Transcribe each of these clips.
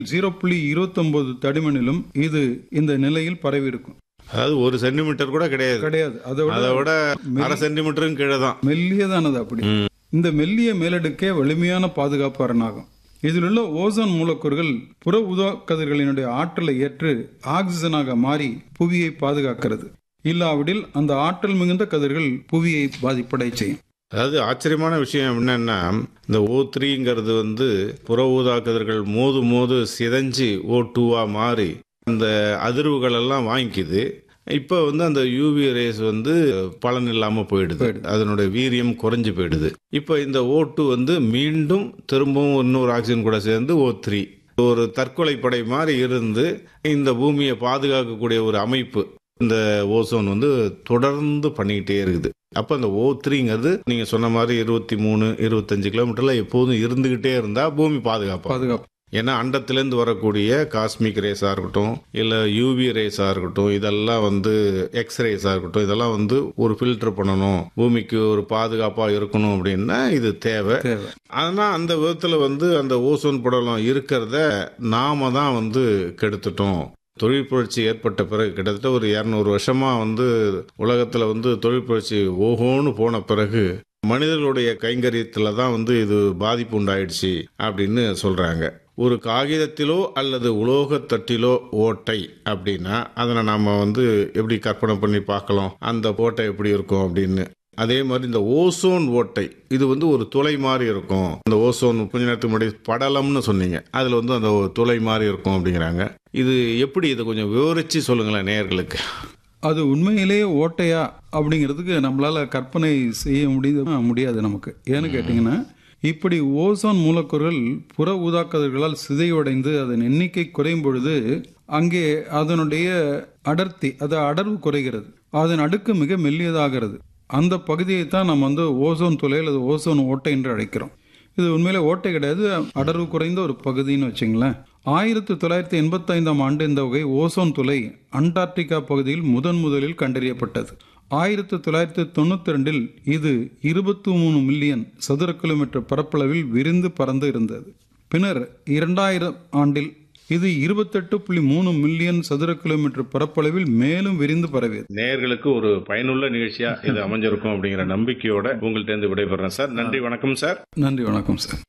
zero புள்ளி இருபத்தொன்பது தடிமனிலும் இது இந்த நிலையில் பரவி இருக்கும் அதாவது ஒரு சென்டிமீட்டர் கூட கிடையாது கிடையாது அதை விட அதை விட அரை சென்டிமீட்டரும் கீழே தான் மெல்லியதானது அப்படி இந்த மெல்லிய மேலடுக்கே வலிமையான பாதுகாப்பு அரணாகும் இதிலுள்ள ஓசோன் மூலக்கூறுகள் புற ஊதா கதிர்களினுடைய ஆற்றலை ஏற்று ஆக்சிஜனாக மாறி புவியை பாதுகாக்கிறது இல்லாவிடில் அந்த ஆற்றல் மிகுந்த கதிர்கள் புவியை பாதிப்படை செய்யும் அதாவது ஆச்சரியமான விஷயம் என்னன்னா இந்த ஓ த்ரீங்கிறது வந்து புற ஊதா கதிர்கள் மோது மோது சிதைஞ்சு ஓ டூவா மாறி அந்த அதிர்வுகள் எல்லாம் வாங்கிக்குது இப்போ வந்து அந்த யூவி ரேஸ் வந்து பலன் இல்லாம போயிடுது அதனுடைய வீரியம் குறைஞ்சு போயிடுது இப்போ இந்த ஓ டூ வந்து மீண்டும் திரும்பவும் இன்னொரு ஆக்சிஜன் கூட சேர்ந்து ஓ த்ரீ ஒரு தற்கொலை படை மாதிரி இருந்து இந்த பூமியை பாதுகாக்கக்கூடிய ஒரு அமைப்பு இந்த ஓசோன் வந்து தொடர்ந்து பண்ணிக்கிட்டே இருக்குது அப்போ அந்த ஓ த்ரீங்கிறது நீங்க சொன்ன மாதிரி இருபத்தி மூணு இருபத்தஞ்சு கிலோமீட்டர்ல எப்போதும் இருந்துகிட்டே இருந்தா பூமி பாதுகாப்பு பாதுகாப்பு ஏன்னா அண்டத்திலேருந்து வரக்கூடிய காஸ்மிக் ரேஸாக இருக்கட்டும் இல்லை யூவி ரேஸாக இருக்கட்டும் இதெல்லாம் வந்து எக்ஸ் ரேஸாக இருக்கட்டும் இதெல்லாம் வந்து ஒரு ஃபில்டர் பண்ணணும் பூமிக்கு ஒரு பாதுகாப்பாக இருக்கணும் அப்படின்னா இது தேவை தேவை ஆனால் அந்த விதத்தில் வந்து அந்த ஓசோன் படலம் இருக்கிறத நாம தான் வந்து கெடுத்துட்டோம் தொழில் புரட்சி ஏற்பட்ட பிறகு கிட்டத்தட்ட ஒரு இரநூறு வருஷமா வந்து உலகத்துல வந்து தொழில் புரட்சி ஓஹோன்னு போன பிறகு மனிதர்களுடைய கைங்கரியத்துல தான் வந்து இது பாதிப்பு உண்டாயிடுச்சு அப்படின்னு சொல்றாங்க ஒரு காகிதத்திலோ அல்லது உலோகத் தட்டிலோ ஓட்டை அப்படின்னா அதனை நாம வந்து எப்படி கற்பனை பண்ணி பார்க்கலாம் அந்த ஓட்டை எப்படி இருக்கும் அப்படின்னு அதே மாதிரி இந்த ஓசோன் ஓட்டை இது வந்து ஒரு துளை மாதிரி இருக்கும் இந்த ஓசோன் கொஞ்ச நேரத்துக்கு முன்னாடி படலம்னு சொன்னீங்க அதுல வந்து அந்த ஒரு துளை மாதிரி இருக்கும் அப்படிங்கிறாங்க இது எப்படி இதை கொஞ்சம் விவரிச்சு சொல்லுங்களேன் நேயர்களுக்கு அது உண்மையிலேயே ஓட்டையா அப்படிங்கிறதுக்கு நம்மளால கற்பனை செய்ய முடியுது முடியாது நமக்கு ஏன்னு கேட்டிங்கன்னா இப்படி ஓசோன் மூலக்கூறுகள் புற ஊதாக்கதிர்களால் சிதைவடைந்து அதன் எண்ணிக்கை குறையும் பொழுது அங்கே அதனுடைய அடர்த்தி அது அடர்வு குறைகிறது அதன் அடுக்கு மிக மெல்லியதாகிறது அந்த பகுதியை தான் நம்ம வந்து ஓசோன் துளை அல்லது ஓசோன் ஓட்டை என்று அழைக்கிறோம் இது உண்மையிலே ஓட்டை கிடையாது அடர்வு குறைந்த ஒரு பகுதின்னு வச்சுங்களேன் ஆயிரத்தி தொள்ளாயிரத்தி எண்பத்தி ஐந்தாம் ஆண்டு இந்த வகை ஓசோன் துளை அண்டார்டிகா பகுதியில் முதன் முதலில் கண்டறியப்பட்டது ஆயிரத்தி தொள்ளாயிரத்தி தொண்ணூத்தி ரெண்டில் இது இருபத்தி மூணு மில்லியன் சதுர கிலோமீட்டர் பரப்பளவில் விரிந்து பறந்து இருந்தது பின்னர் இரண்டாயிரம் ஆண்டில் இது இருபத்தெட்டு புள்ளி மூணு மில்லியன் சதுர கிலோமீட்டர் பரப்பளவில் மேலும் விரிந்து பரவியது நேயர்களுக்கு ஒரு பயனுள்ள நிகழ்ச்சியா இது அமைஞ்சிருக்கும் அப்படிங்கிற நம்பிக்கையோட உங்கள்ட்ட இருந்து விடைபெறேன் சார் நன்றி வணக்கம் சார் நன்றி வணக்கம் சார்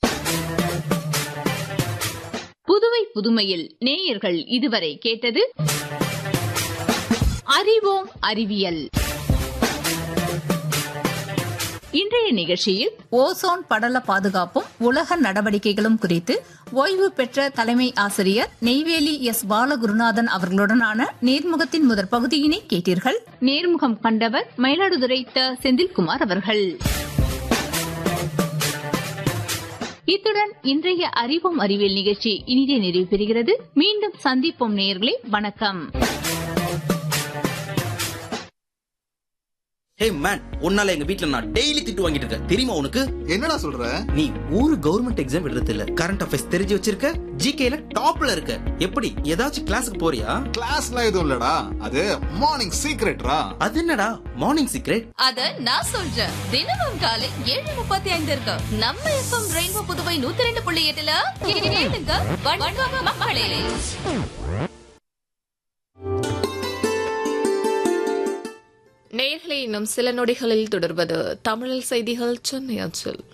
புதுவை புதுமையில் நேயர்கள் இதுவரை கேட்டது அறிவோம் அறிவியல் இன்றைய நிகழ்ச்சியில் ஓசோன் படல பாதுகாப்பும் உலக நடவடிக்கைகளும் குறித்து ஓய்வு பெற்ற தலைமை ஆசிரியர் நெய்வேலி எஸ் பாலகுருநாதன் அவர்களுடனான நேர்முகத்தின் முதற் பகுதியினை கேட்டீர்கள் நேர்முகம் கண்டவர் மயிலாடுதுறை த செந்தில்குமார் அவர்கள் இத்துடன் இன்றைய அறிவோம் அறிவியல் நிகழ்ச்சி இனிதே நிறைவு பெறுகிறது மீண்டும் சந்திப்போம் நேயர்களே வணக்கம் ஹே மேன் உன்னால எங்க வீட்ல நான் டெய்லி திட்டு வாங்கிட்டு இருக்கேன் தெரியுமா உனக்கு என்னடா சொல்ற நீ ஒரு கவர்மெண்ட் எக்ஸாம் எழுதுறது இல்ல கரண்ட் அஃபேர்ஸ் தெரிஞ்சு வச்சிருக்க ஜிகேல டாப்ல இருக்க எப்படி ஏதாச்சும் கிளாஸுக்கு போறியா கிளாஸ்லாம் எதுவும் இல்லடா அது மார்னிங் சீக்ரெட்ரா அது என்னடா மார்னிங் சீக்ரெட் அத நான் சொல்றேன் தினமும் காலை ஏழு முப்பத்தி ஐந்து இருக்கு நம்ம எஃப்எம் ரெயின்போ புதுவை நூத்தி ரெண்டு புள்ளி எட்டுல கேளுங்க வணக்கம் மக்களே நேர்களை இன்னும் சில நொடிகளில் தொடர்வது தமிழில் செய்திகள் சென்னை அஞ்சல்